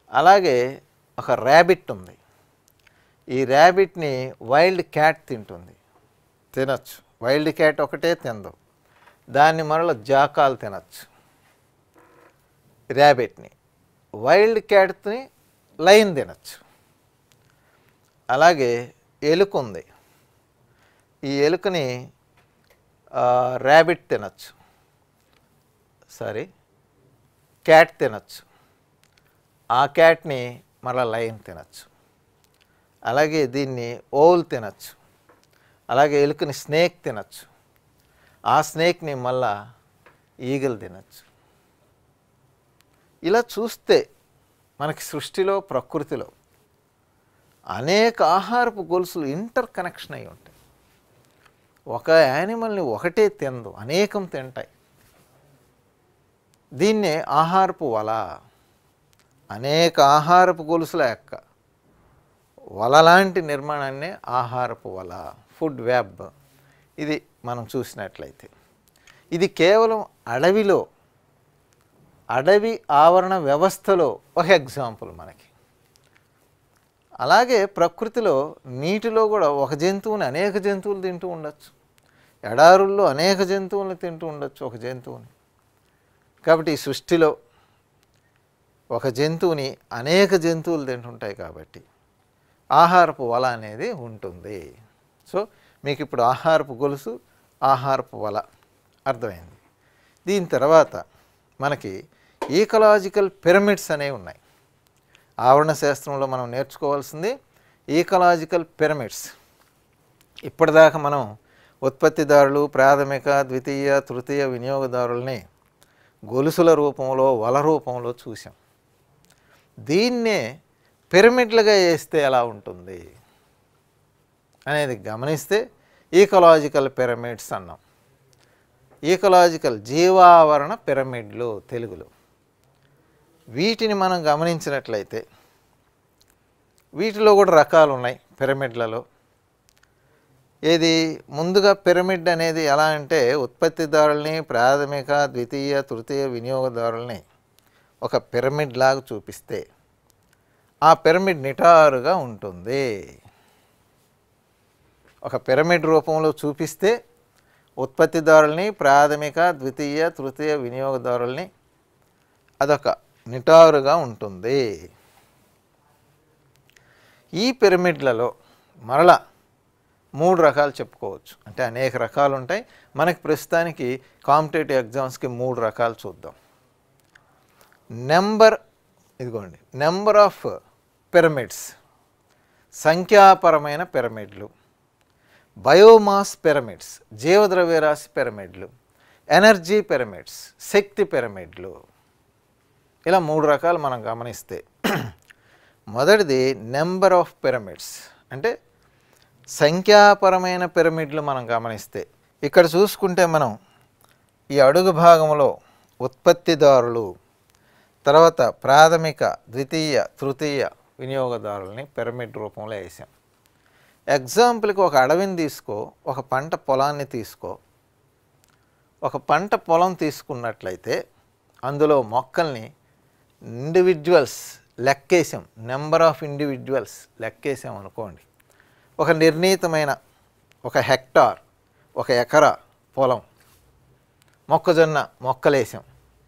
అలాగే ఒక ర్యాబిట్ ఉంది ఈ ర్యాబిట్ని వైల్డ్ క్యాట్ తింటుంది తినచ్చు వైల్డ్ క్యాట్ ఒకటే తిందు దాన్ని మరల జాకాలు తినచ్చు ర్యాబిట్ని వైల్డ్ క్యాట్ని లైన్ తినచ్చు అలాగే ఎలుక ఉంది ఈ ఎలుకని ఆ, ర్యాబిట్ తినచ్చు సారీ క్యాట్ తినచ్చు ఆ క్యాట్ని మళ్ళీ లైన్ తినచ్చు అలాగే దీన్ని ఓల్ తినచ్చు అలాగే ఎలుకని స్నేక్ తినచ్చు ఆ స్నేక్ని మళ్ళా ఈగలు తినచ్చు ఇలా చూస్తే మనకి సృష్టిలో ప్రకృతిలో అనేక ఆహారపు గొలుసులు ఇంటర్ కనెక్షన్ అయి ఉంటాయి ఒక యానిమల్ని ఒకటే తినదు అనేకం తింటాయి దీన్నే ఆహారపు వల అనేక ఆహారపు గొలుసుల యొక్క వల లాంటి నిర్మాణాన్నే ఆహారపు వల ఫుడ్ వెబ్ ఇది మనం చూసినట్లయితే ఇది కేవలం అడవిలో అడవి ఆవరణ వ్యవస్థలో ఒక ఎగ్జాంపుల్ మనకి అలాగే ప్రకృతిలో నీటిలో కూడా ఒక జంతువుని అనేక జంతువులు తింటూ ఉండొచ్చు ఎడారుల్లో అనేక జంతువులను తింటూ ఉండొచ్చు ఒక జంతువుని కాబట్టి ఈ సృష్టిలో ఒక జంతువుని అనేక జంతువులు తింటుంటాయి కాబట్టి ఆహారపు వల అనేది ఉంటుంది సో మీకు ఇప్పుడు ఆహారపు గొలుసు ఆహారపు వల అర్థమైంది దీని తర్వాత మనకి ఈకలాజికల్ పిరమిడ్స్ అనేవి ఉన్నాయి ఆవరణ శాస్త్రంలో మనం నేర్చుకోవాల్సింది ఈకలాజికల్ పిరమిడ్స్ ఇప్పటిదాకా మనం ఉత్పత్తిదారులు ప్రాథమిక ద్వితీయ తృతీయ వినియోగదారుల్ని గొలుసుల రూపంలో వల రూపంలో చూసాం దీన్నే పిరమిడ్లుగా వేస్తే ఎలా ఉంటుంది అనేది గమనిస్తే ఈకలాజికల్ పిరమిడ్స్ అన్నాం ఈకలాజికల్ జీవావరణ పిరమిడ్లు తెలుగులో వీటిని మనం గమనించినట్లయితే వీటిలో కూడా రకాలు ఉన్నాయి పిరమిడ్లలో ఏది ముందుగా పిరమిడ్ అనేది ఎలా అంటే ఉత్పత్తిదారుల్ని ప్రాథమిక ద్వితీయ తృతీయ వినియోగదారుల్ని ఒక పిరమిడ్ లాగా చూపిస్తే ఆ పిరమిడ్ నిటారుగా ఉంటుంది ఒక పిరమిడ్ రూపంలో చూపిస్తే ఉత్పత్తిదారుల్ని ప్రాథమిక ద్వితీయ తృతీయ వినియోగదారుల్ని అదొక నిటారుగా ఉంటుంది ఈ పిరమిడ్లలో మరలా మూడు రకాలు చెప్పుకోవచ్చు అంటే అనేక రకాలు ఉంటాయి మనకి ప్రస్తుతానికి కాంపిటేటివ్ ఎగ్జామ్స్కి మూడు రకాలు చూద్దాం నెంబర్ ఇదిగోండి నెంబర్ ఆఫ్ పిరమిడ్స్ సంఖ్యాపరమైన పిరమిడ్లు బయోమాస్ పిరమిడ్స్ జీవద్రవ్యరాశి పిరమిడ్లు ఎనర్జీ పిరమిడ్స్ శక్తి పిరమిడ్లు ఇలా మూడు రకాలు మనం గమనిస్తే మొదటిది నెంబర్ ఆఫ్ పిరమిడ్స్ అంటే సంఖ్యాపరమైన పిరమిడ్లు మనం గమనిస్తే ఇక్కడ చూసుకుంటే మనం ఈ అడుగు భాగంలో ఉత్పత్తిదారులు తర్వాత ప్రాథమిక ద్వితీయ తృతీయ వినియోగదారుల్ని పిరమిడ్ రూపంలో వేసాం ఎగ్జాంపుల్కి ఒక అడవిని తీసుకో ఒక పంట పొలాన్ని తీసుకో ఒక పంట పొలం తీసుకున్నట్లయితే అందులో మొక్కల్ని ఇండివిజువల్స్ లెక్కేసాం నెంబర్ ఆఫ్ ఇండివిజువల్స్ లెక్కేసాం అనుకోండి ఒక నిర్ణీతమైన ఒక హెక్టార్ ఒక ఎకరా పొలం మొక్కజొన్న మొక్కలేసాం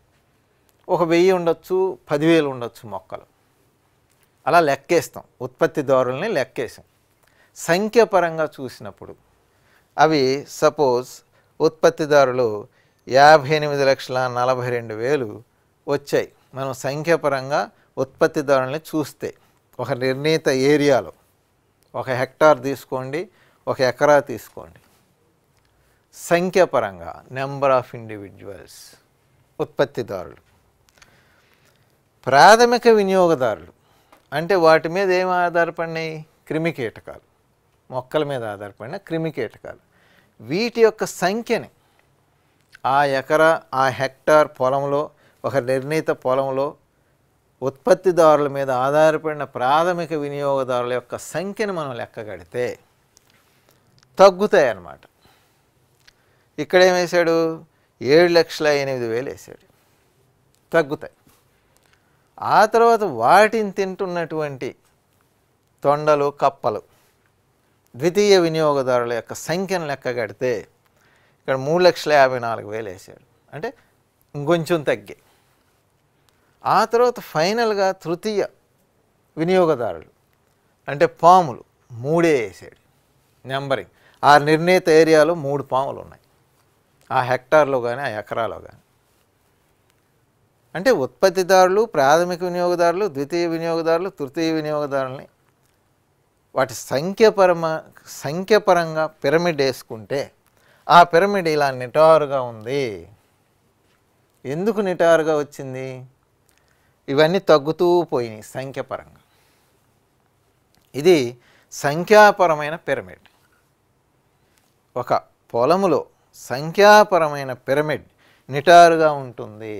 ఒక వెయ్యి ఉండొచ్చు పదివేలు ఉండొచ్చు మొక్కలు అలా లెక్కేస్తాం ఉత్పత్తిదారుల్ని లెక్కేసాం సంఖ్యపరంగా చూసినప్పుడు అవి సపోజ్ ఉత్పత్తిదారులు యాభై ఎనిమిది లక్షల నలభై రెండు వేలు వచ్చాయి మనం సంఖ్యాపరంగా ఉత్పత్తిదారుల్ని చూస్తే ఒక నిర్ణీత ఏరియాలో ఒక హెక్టార్ తీసుకోండి ఒక ఎకరా తీసుకోండి సంఖ్యాపరంగా నెంబర్ ఆఫ్ ఇండివిజువల్స్ ఉత్పత్తిదారులు ప్రాథమిక వినియోగదారులు అంటే వాటి మీద ఏం ఆధారపడినాయి క్రిమి కీటకాలు మొక్కల మీద ఆధారపడిన క్రిమి కీటకాలు వీటి యొక్క సంఖ్యని ఆ ఎకరా ఆ హెక్టార్ పొలంలో ఒక నిర్ణీత పొలంలో ఉత్పత్తిదారుల మీద ఆధారపడిన ప్రాథమిక వినియోగదారుల యొక్క సంఖ్యను మనం లెక్కగడితే తగ్గుతాయి అన్నమాట ఇక్కడ ఏం వేశాడు ఏడు లక్షల ఎనిమిది వేలు వేసాడు తగ్గుతాయి ఆ తర్వాత వాటిని తింటున్నటువంటి తొండలు కప్పలు ద్వితీయ వినియోగదారుల యొక్క సంఖ్యను లెక్క కడితే ఇక్కడ మూడు లక్షల యాభై నాలుగు వేలు వేసాడు అంటే ఇంకొంచెం తగ్గి ఆ తర్వాత ఫైనల్గా తృతీయ వినియోగదారులు అంటే పాములు మూడే వేసాడు నెంబరింగ్ ఆ నిర్ణీత ఏరియాలో మూడు పాములు ఉన్నాయి ఆ హెక్టార్లో కానీ ఆ ఎకరాలో కానీ అంటే ఉత్పత్తిదారులు ప్రాథమిక వినియోగదారులు ద్వితీయ వినియోగదారులు తృతీయ వినియోగదారుల్ని వాటి సంఖ్యపరమ సంఖ్యపరంగా పిరమిడ్ వేసుకుంటే ఆ పిరమిడ్ ఇలా నిటారుగా ఉంది ఎందుకు నిటారుగా వచ్చింది ఇవన్నీ తగ్గుతూ పోయినాయి సంఖ్యపరంగా ఇది సంఖ్యాపరమైన పిరమిడ్ ఒక పొలములో సంఖ్యాపరమైన పిరమిడ్ నిటారుగా ఉంటుంది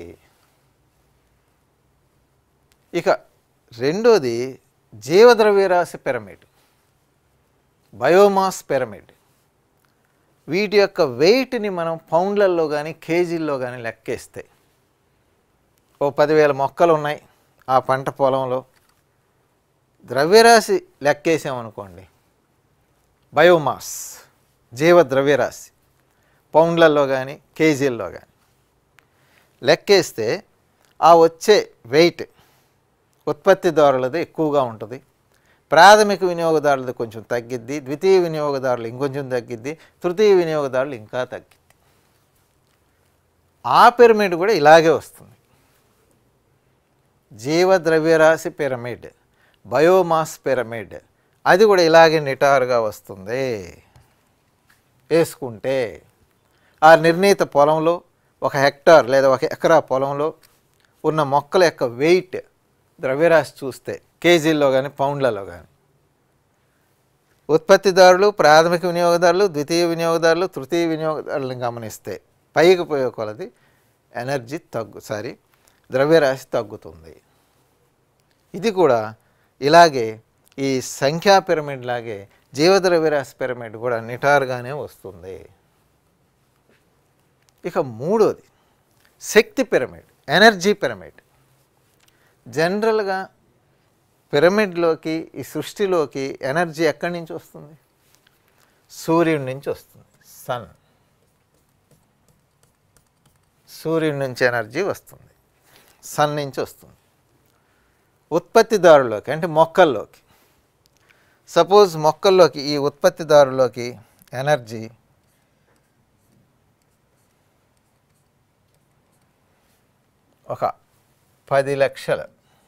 ఇక రెండోది జీవద్రవ్యరాశి పిరమిడ్ బయోమాస్ పిరమిడ్ వీటి యొక్క వెయిట్ని మనం పౌండ్లలో కానీ కేజీల్లో కానీ లెక్కేస్తే ఓ పదివేల మొక్కలు ఉన్నాయి ఆ పంట పొలంలో ద్రవ్యరాశి లెక్కేసామనుకోండి బయోమాస్ జీవ ద్రవ్యరాశి పౌండ్లలో కానీ కేజీల్లో కానీ లెక్కేస్తే ఆ వచ్చే వెయిట్ ఉత్పత్తిదారులది ఎక్కువగా ఉంటుంది ప్రాథమిక వినియోగదారులది కొంచెం తగ్గిద్ది ద్వితీయ వినియోగదారులు ఇంకొంచెం తగ్గిద్ది తృతీయ వినియోగదారులు ఇంకా తగ్గిద్ది ఆ పిరమిడ్ కూడా ఇలాగే వస్తుంది జీవ ద్రవ్యరాశి పిరమిడ్ బయోమాస్ పిరమిడ్ అది కూడా ఇలాగే నిటారుగా వస్తుంది వేసుకుంటే ఆ నిర్ణీత పొలంలో ఒక హెక్టార్ లేదా ఒక ఎకరా పొలంలో ఉన్న మొక్కల యొక్క వెయిట్ ద్రవ్యరాశి చూస్తే కేజీల్లో కానీ పౌండ్లలో కానీ ఉత్పత్తిదారులు ప్రాథమిక వినియోగదారులు ద్వితీయ వినియోగదారులు తృతీయ వినియోగదారులను గమనిస్తే పైకి పోయే కొలది ఎనర్జీ తగ్గు సారీ ద్రవ్యరాశి తగ్గుతుంది ఇది కూడా ఇలాగే ఈ సంఖ్యా పిరమిడ్ లాగే జీవద్రవ్యరాశి పిరమిడ్ కూడా నిటారుగానే వస్తుంది ఇక మూడోది శక్తి పిరమిడ్ ఎనర్జీ పిరమిడ్ జనరల్గా పిరమిడ్లోకి ఈ సృష్టిలోకి ఎనర్జీ ఎక్కడి నుంచి వస్తుంది సూర్యుడి నుంచి వస్తుంది సన్ సూర్యుడి నుంచి ఎనర్జీ వస్తుంది సన్ నుంచి వస్తుంది ఉత్పత్తిదారులోకి అంటే మొక్కల్లోకి సపోజ్ మొక్కల్లోకి ఈ ఉత్పత్తిదారులోకి ఎనర్జీ ఒక పది లక్షలు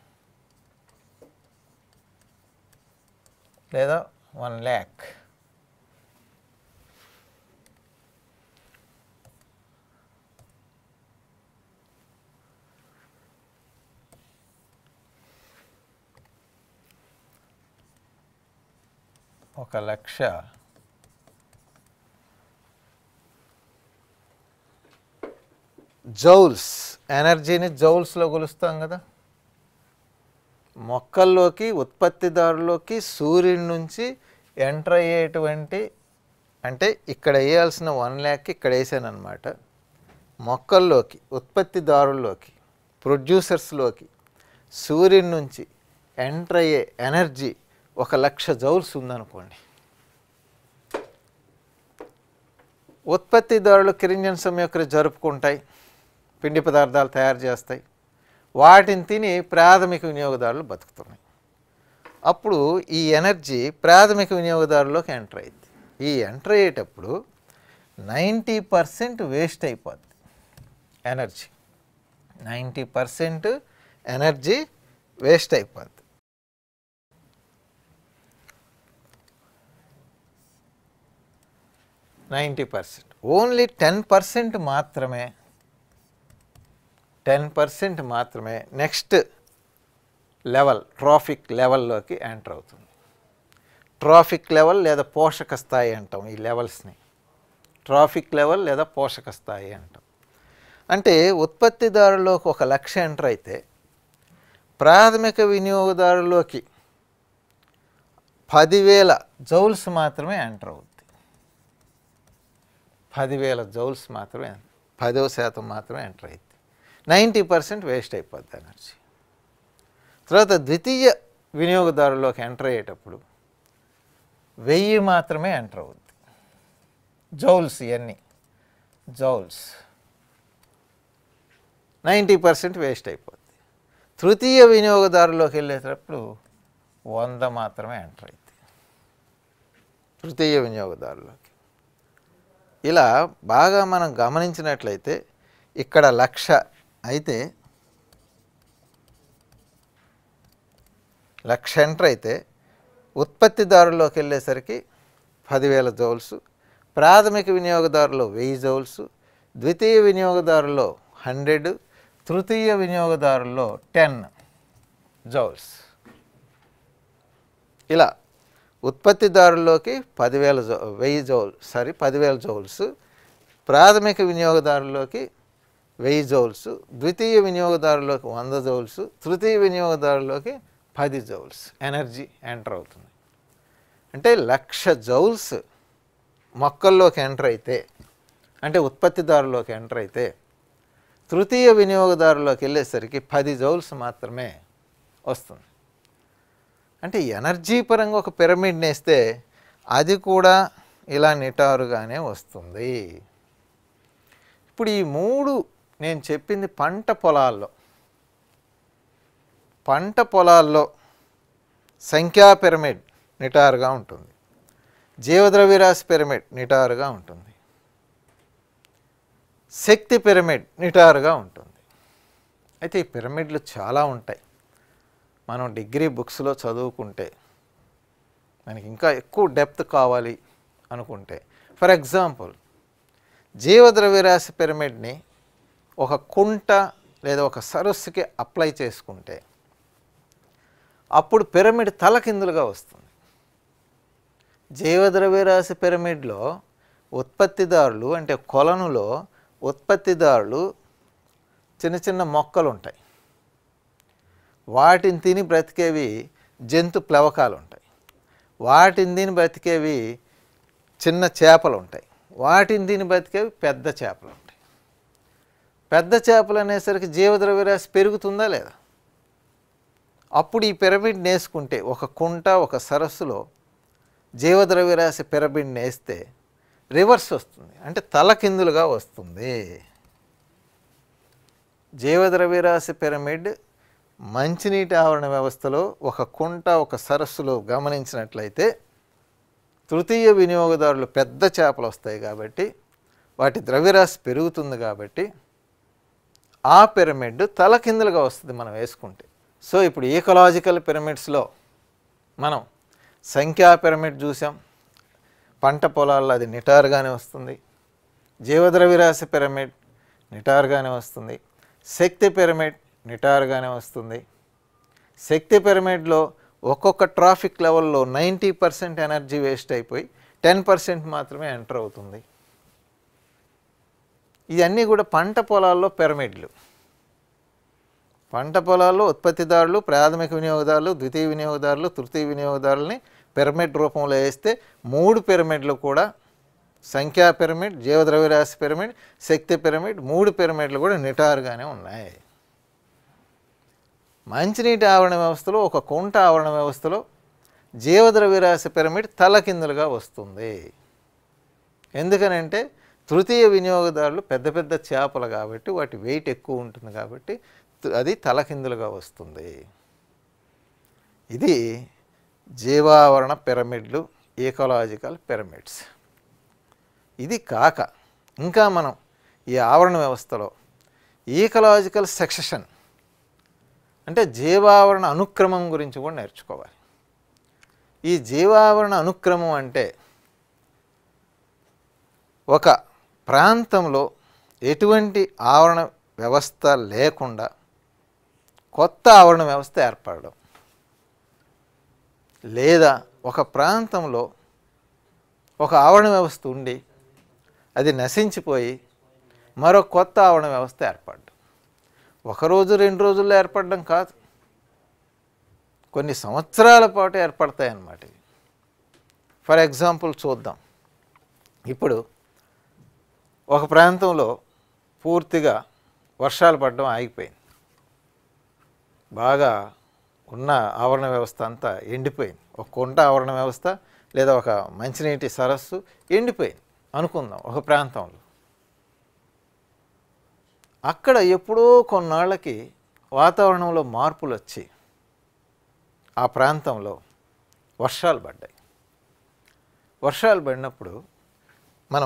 లేదా వన్ ల్యాక్ ఒక లక్ష జౌల్స్ ఎనర్జీని జౌల్స్లో కొలుస్తాం కదా మొక్కల్లోకి ఉత్పత్తిదారులోకి సూర్యుడి నుంచి ఎంటర్ అయ్యేటువంటి అంటే ఇక్కడ వేయాల్సిన వన్ ల్యాక్ ఇక్కడ వేసాను అనమాట మొక్కల్లోకి ఉత్పత్తిదారుల్లోకి ప్రొడ్యూసర్స్లోకి సూర్యుడి నుంచి ఎంటర్ అయ్యే ఎనర్జీ ఒక లక్ష జౌల్స్ ఉందనుకోండి ఉత్పత్తిదారులు కిరింజన్ సంయోక్రి జరుపుకుంటాయి పిండి పదార్థాలు తయారు చేస్తాయి వాటిని తిని ప్రాథమిక వినియోగదారులు బతుకుతున్నాయి అప్పుడు ఈ ఎనర్జీ ప్రాథమిక వినియోగదారులోకి ఎంటర్ అయింది ఈ ఎంటర్ అయ్యేటప్పుడు నైంటీ పర్సెంట్ వేస్ట్ అయిపోద్ది energy ninety percent energy waste అయిపోద్ది ninety percent only ten percent మాత్రమే టెన్ పర్సెంట్ మాత్రమే నెక్స్ట్ లెవెల్ ట్రాఫిక్ లెవెల్లోకి ఎంటర్ అవుతుంది ట్రాఫిక్ లెవెల్ లేదా పోషక స్థాయి అంటాం ఈ లెవెల్స్ని ట్రాఫిక్ లెవెల్ లేదా పోషక స్థాయి అంటాం అంటే ఉత్పత్తిదారులోకి ఒక లక్ష ఎంటర్ అయితే ప్రాథమిక వినియోగదారులోకి పదివేల జౌల్స్ మాత్రమే ఎంటర్ అవుతుంది పదివేల జౌల్స్ మాత్రమే పదో శాతం మాత్రమే ఎంటర్ అవుతుంది నైంటీ పర్సెంట్ వేస్ట్ అయిపోద్ది ఎనర్జీ తర్వాత ద్వితీయ వినియోగదారుల్లోకి ఎంటర్ అయ్యేటప్పుడు వెయ్యి మాత్రమే ఎంటర్ అవుద్ది జౌల్స్ ఇవన్నీ జౌల్స్ నైంటీ పర్సెంట్ వేస్ట్ అయిపోద్ది తృతీయ వినియోగదారులోకి వెళ్ళేటప్పుడు వంద మాత్రమే ఎంటర్ అవుతుంది తృతీయ వినియోగదారులోకి ఇలా బాగా మనం గమనించినట్లయితే ఇక్కడ లక్ష అయితే లక్ష ఎంటర్ అయితే ఉత్పత్తిదారుల్లోకి వెళ్ళేసరికి పదివేల జౌల్స్ ప్రాథమిక వినియోగదారులో వెయ్యి జౌల్స్ ద్వితీయ వినియోగదారులో హండ్రెడ్ తృతీయ వినియోగదారుల్లో టెన్ జౌల్స్ ఇలా ఉత్పత్తిదారుల్లోకి పదివేల జౌ వెయ్యి జౌల్ సారీ పదివేల జౌల్స్ ప్రాథమిక వినియోగదారుల్లోకి వెయ్యి జౌల్స్ ద్వితీయ వినియోగదారులోకి వంద జౌల్స్ తృతీయ వినియోగదారులోకి పది జౌల్స్ ఎనర్జీ ఎంటర్ అవుతుంది అంటే లక్ష జౌల్స్ మొక్కల్లోకి ఎంటర్ అయితే అంటే ఉత్పత్తిదారులోకి ఎంటర్ అయితే తృతీయ వినియోగదారులోకి వెళ్ళేసరికి పది జౌల్స్ మాత్రమే వస్తుంది అంటే ఎనర్జీ పరంగా ఒక పిరమిడ్ వేస్తే అది కూడా ఇలా నిటారుగానే వస్తుంది ఇప్పుడు ఈ మూడు నేను చెప్పింది పంట పొలాల్లో పంట పొలాల్లో సంఖ్యా పిరమిడ్ నిటారుగా ఉంటుంది జీవద్రవ్యరాశి పిరమిడ్ నిటారుగా ఉంటుంది శక్తి పిరమిడ్ నిటారుగా ఉంటుంది అయితే ఈ పిరమిడ్లు చాలా ఉంటాయి మనం డిగ్రీ బుక్స్లో చదువుకుంటే మనకి ఇంకా ఎక్కువ డెప్త్ కావాలి అనుకుంటే ఫర్ ఎగ్జాంపుల్ జీవద్రవ్యరాశి పిరమిడ్ని ఒక కుంట లేదా ఒక సరస్సుకి అప్లై చేసుకుంటే అప్పుడు పిరమిడ్ తలకిందులుగా వస్తుంది జీవద్రవ్యరాశి పిరమిడ్లో ఉత్పత్తిదారులు అంటే కొలనులో ఉత్పత్తిదారులు చిన్న చిన్న మొక్కలు ఉంటాయి వాటిని తిని బ్రతికేవి జంతు ప్లవకాలు ఉంటాయి వాటిని తిని బ్రతికేవి చిన్న చేపలు ఉంటాయి వాటిని తిని బ్రతికేవి పెద్ద చేపలు ఉంటాయి పెద్ద చేపలు అనేసరికి జీవద్రవ్యరాశి పెరుగుతుందా లేదా అప్పుడు ఈ పిరమిడ్ నేసుకుంటే ఒక కుంట ఒక సరస్సులో జీవద్రవ్యరాశి పిరమిడ్ నేస్తే రివర్స్ వస్తుంది అంటే తలకిందులుగా వస్తుంది జీవద్రవ్యరాశి పిరమిడ్ మంచినీటి ఆవరణ వ్యవస్థలో ఒక కుంట ఒక సరస్సులో గమనించినట్లయితే తృతీయ వినియోగదారులు పెద్ద చేపలు వస్తాయి కాబట్టి వాటి ద్రవ్యరాశి పెరుగుతుంది కాబట్టి ఆ పిరమిడ్ తలకిందులుగా వస్తుంది మనం వేసుకుంటే సో ఇప్పుడు ఈకలాజికల్ పిరమిడ్స్లో మనం సంఖ్యా పిరమిడ్ చూసాం పంట పొలాల్లో అది నిటారుగానే వస్తుంది జీవద్రవ్యరాశి పిరమిడ్ నిటారుగానే వస్తుంది శక్తి పిరమిడ్ నిటారుగానే వస్తుంది శక్తి పిరమిడ్లో ఒక్కొక్క ట్రాఫిక్ లెవెల్లో నైంటీ పర్సెంట్ ఎనర్జీ వేస్ట్ అయిపోయి టెన్ పర్సెంట్ మాత్రమే ఎంటర్ అవుతుంది ఇవన్నీ కూడా పంట పొలాల్లో పిరమిడ్లు పంట పొలాల్లో ఉత్పత్తిదారులు ప్రాథమిక వినియోగదారులు ద్వితీయ వినియోగదారులు తృతీయ వినియోగదారులని పిరమిడ్ రూపంలో వేస్తే మూడు పిరమిడ్లు కూడా సంఖ్యా పిరమిడ్ జీవద్రవ్యరాశి పిరమిడ్ శక్తి పిరమిడ్ మూడు పిరమిడ్లు కూడా నిటారుగానే ఉన్నాయి మంచినీటి ఆవరణ వ్యవస్థలో ఒక కుంట ఆవరణ వ్యవస్థలో జీవద్రవ్యరాశి పిరమిడ్ తలకిందులుగా వస్తుంది ఎందుకనంటే తృతీయ వినియోగదారులు పెద్ద పెద్ద చేపలు కాబట్టి వాటి వెయిట్ ఎక్కువ ఉంటుంది కాబట్టి త- అది తలకిందులుగా వస్తుంది ఇది జీవావరణ పిరమిడ్లు ఈకలాజికల్ పిరమిడ్స్ ఇది కాక ఇంకా మనం ఈ ఆవరణ వ్యవస్థలో ఈకలాజికల్ సక్సెషన్ అంటే జీవావరణ అనుక్రమం గురించి కూడా నేర్చుకోవాలి ఈ జీవావరణ అనుక్రమం అంటే ఒక ప్రాంతంలో ఎటువంటి ఆవరణ వ్యవస్థ లేకుండా కొత్త ఆవరణ వ్యవస్థ ఏర్పడడం లేదా ఒక ప్రాంతంలో ఒక ఆవరణ వ్యవస్థ ఉండి అది నశించిపోయి మరో కొత్త ఆవరణ వ్యవస్థ ఏర్పడడం ఒకరోజు రెండు రోజుల్లో ఏర్పడడం కాదు కొన్ని సంవత్సరాల పాటు ఏర్పడతాయి అన్నమాట ఇవి ఫర్ ఎగ్జాంపుల్ చూద్దాం ఇప్పుడు ఒక ప్రాంతంలో పూర్తిగా వర్షాలు పడడం ఆగిపోయింది బాగా ఉన్న ఆవరణ వ్యవస్థ అంతా ఎండిపోయింది ఒక కుంట ఆవరణ వ్యవస్థ లేదా ఒక మంచినీటి సరస్సు ఎండిపోయింది అనుకుందాం ఒక ప్రాంతంలో అక్కడ ఎప్పుడో కొన్నాళ్ళకి వాతావరణంలో మార్పులు వచ్చి ఆ ప్రాంతంలో వర్షాలు పడ్డాయి వర్షాలు పడినప్పుడు మనం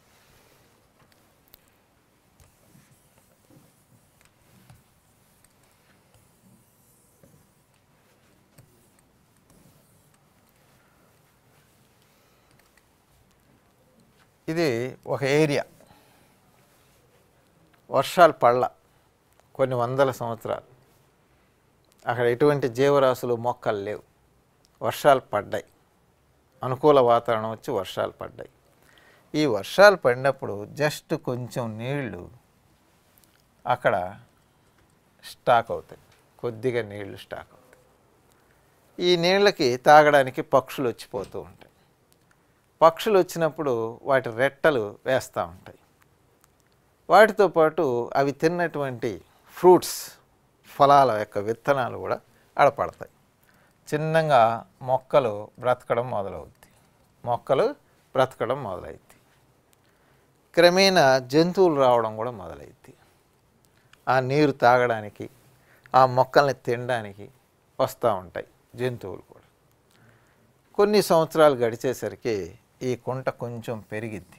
ఇది ఒక ఏరియా వర్షాలు పళ్ళ కొన్ని వందల సంవత్సరాలు అక్కడ ఎటువంటి జీవరాశులు మొక్కలు లేవు వర్షాలు పడ్డాయి అనుకూల వాతావరణం వచ్చి వర్షాలు పడ్డాయి ఈ వర్షాలు పడినప్పుడు జస్ట్ కొంచెం నీళ్లు అక్కడ స్టాక్ అవుతాయి కొద్దిగా నీళ్లు స్టాక్ అవుతాయి ఈ నీళ్ళకి తాగడానికి పక్షులు వచ్చిపోతూ ఉంటాయి పక్షులు వచ్చినప్పుడు వాటి రెట్టలు వేస్తూ ఉంటాయి వాటితో పాటు అవి తిన్నటువంటి ఫ్రూట్స్ ఫలాల యొక్క విత్తనాలు కూడా ఆడపడతాయి చిన్నగా మొక్కలు బ్రతకడం మొదలవుద్ది మొక్కలు బ్రతకడం మొదలవుద్ది క్రమేణా జంతువులు రావడం కూడా మొదలవుద్ది ఆ నీరు తాగడానికి ఆ మొక్కల్ని తినడానికి వస్తూ ఉంటాయి జంతువులు కూడా కొన్ని సంవత్సరాలు గడిచేసరికి ఈ కుంట కొంచెం పెరిగిద్ది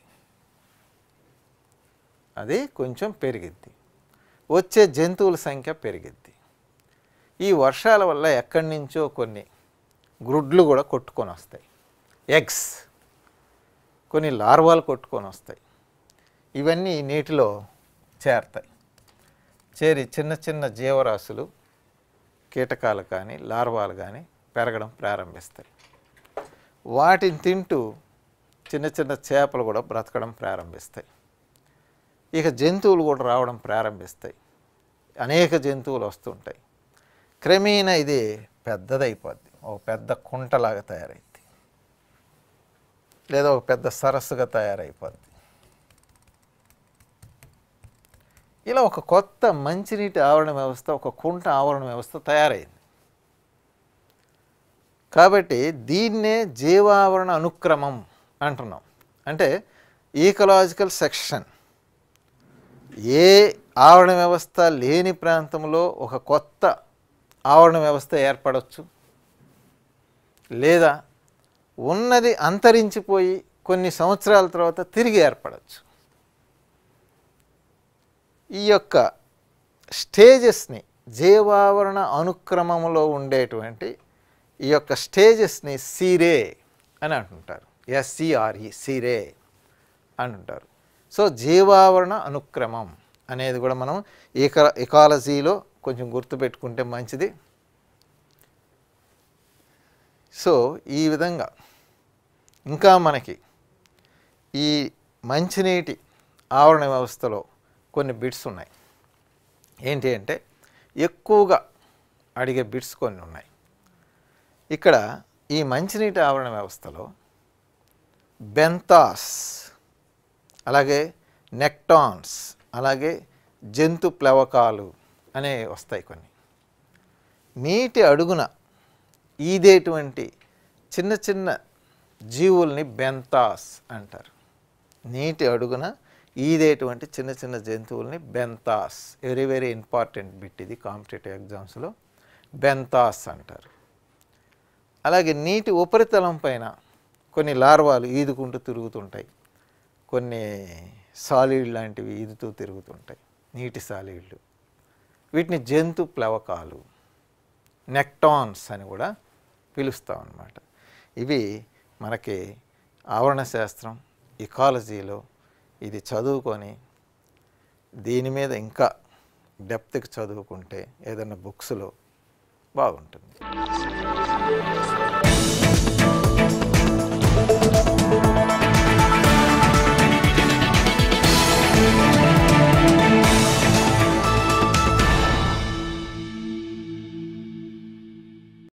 అది కొంచెం పెరిగిద్ది వచ్చే జంతువుల సంఖ్య పెరిగిద్ది ఈ వర్షాల వల్ల ఎక్కడి నుంచో కొన్ని గ్రుడ్లు కూడా కొట్టుకొని వస్తాయి ఎగ్స్ కొన్ని లార్వాలు కొట్టుకొని వస్తాయి ఇవన్నీ నీటిలో చేరతాయి చేరి చిన్న చిన్న జీవరాశులు కీటకాలు కానీ లార్వాలు కానీ పెరగడం ప్రారంభిస్తాయి వాటిని తింటూ చిన్న చిన్న చేపలు కూడా బ్రతకడం ప్రారంభిస్తాయి ఇక జంతువులు కూడా రావడం ప్రారంభిస్తాయి అనేక జంతువులు వస్తుంటాయి క్రమేణా ఇది పెద్దదైపోద్ది ఒక పెద్ద కుంటలాగా తయారైద్ది లేదా ఒక పెద్ద సరస్సుగా తయారైపోద్ది ఇలా ఒక కొత్త మంచినీటి ఆవరణ వ్యవస్థ ఒక కుంట ఆవరణ వ్యవస్థ తయారైంది కాబట్టి దీన్నే జీవావరణ అనుక్రమం అంటున్నాం అంటే ఈకలాజికల్ సెక్షన్ ఏ ఆవరణ వ్యవస్థ లేని ప్రాంతంలో ఒక కొత్త ఆవరణ వ్యవస్థ ఏర్పడవచ్చు లేదా ఉన్నది అంతరించిపోయి కొన్ని సంవత్సరాల తర్వాత తిరిగి ఏర్పడవచ్చు ఈ యొక్క స్టేజెస్ని జీవావరణ అనుక్రమంలో ఉండేటువంటి ఈ యొక్క స్టేజెస్ని సీరే అని అంటుంటారు ఎస్సిఆర్ఈ సీరే అని అంటారు సో జీవావరణ అనుక్రమం అనేది కూడా మనం ఈక ఎకాలజీలో కొంచెం గుర్తుపెట్టుకుంటే మంచిది సో ఈ విధంగా ఇంకా మనకి ఈ మంచినీటి ఆవరణ వ్యవస్థలో కొన్ని బిట్స్ ఉన్నాయి ఏంటి అంటే ఎక్కువగా అడిగే బిట్స్ కొన్ని ఉన్నాయి ఇక్కడ ఈ మంచినీటి ఆవరణ వ్యవస్థలో బెంతాస్ అలాగే నెక్టాన్స్ అలాగే జంతు ప్లవకాలు అనేవి వస్తాయి కొన్ని నీటి అడుగున ఈదేటువంటి చిన్న చిన్న జీవుల్ని బెంతాస్ అంటారు నీటి అడుగున ఈదేటువంటి చిన్న చిన్న జంతువుల్ని benthos very very important bit ఇది కాంపిటేటివ్ ఎగ్జామ్స్లో బెంతాస్ అంటారు అలాగే నీటి ఉపరితలం పైన కొన్ని లార్వాలు ఈదుకుంటూ తిరుగుతుంటాయి కొన్ని సాలిడ్ లాంటివి ఈదుతూ తిరుగుతుంటాయి నీటి సాలిడ్లు వీటిని జంతు ప్లవకాలు నెక్టాన్స్ అని కూడా పిలుస్తాం అన్నమాట ఇవి మనకి ఆవరణ శాస్త్రం ఇకాలజీలో ఇది చదువుకొని దీని మీద ఇంకా డెప్త్కి చదువుకుంటే ఏదైనా బుక్స్లో బాగుంటుంది